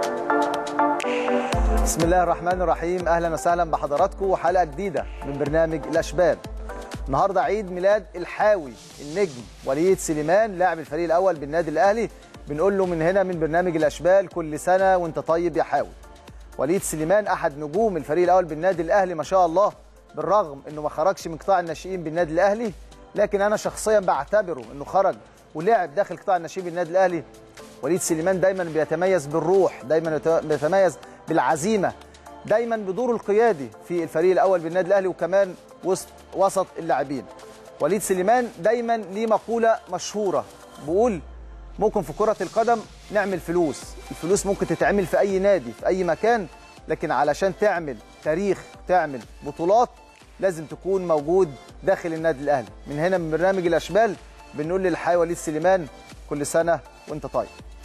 بسم الله الرحمن الرحيم اهلا وسهلا بحضراتكم وحلقه جديده من برنامج الاشبال النهارده عيد ميلاد الحاوي النجم وليد سليمان لاعب الفريق الاول بالنادي الاهلي بنقول له من هنا من برنامج الاشبال كل سنه وانت طيب يا حاوي وليد سليمان احد نجوم الفريق الاول بالنادي الاهلي ما شاء الله بالرغم انه ما خرجش من قطاع الناشئين بالنادي الاهلي لكن انا شخصيا بعتبره انه خرج ولعب داخل قطاع الناشئين بالنادي الاهلي وليد سليمان دايما بيتميز بالروح دايما بيتميز بالعزيمه دايما بدوره القيادي في الفريق الاول بالنادي الاهلي وكمان وسط وسط اللاعبين وليد سليمان دايما ليه مقوله مشهوره بيقول ممكن في كره القدم نعمل فلوس الفلوس ممكن تتعمل في اي نادي في اي مكان لكن علشان تعمل تاريخ تعمل بطولات لازم تكون موجود داخل النادي الاهلي من هنا من برنامج الاشبال بنقول للحي وليد سليمان كل سنه وانت طيب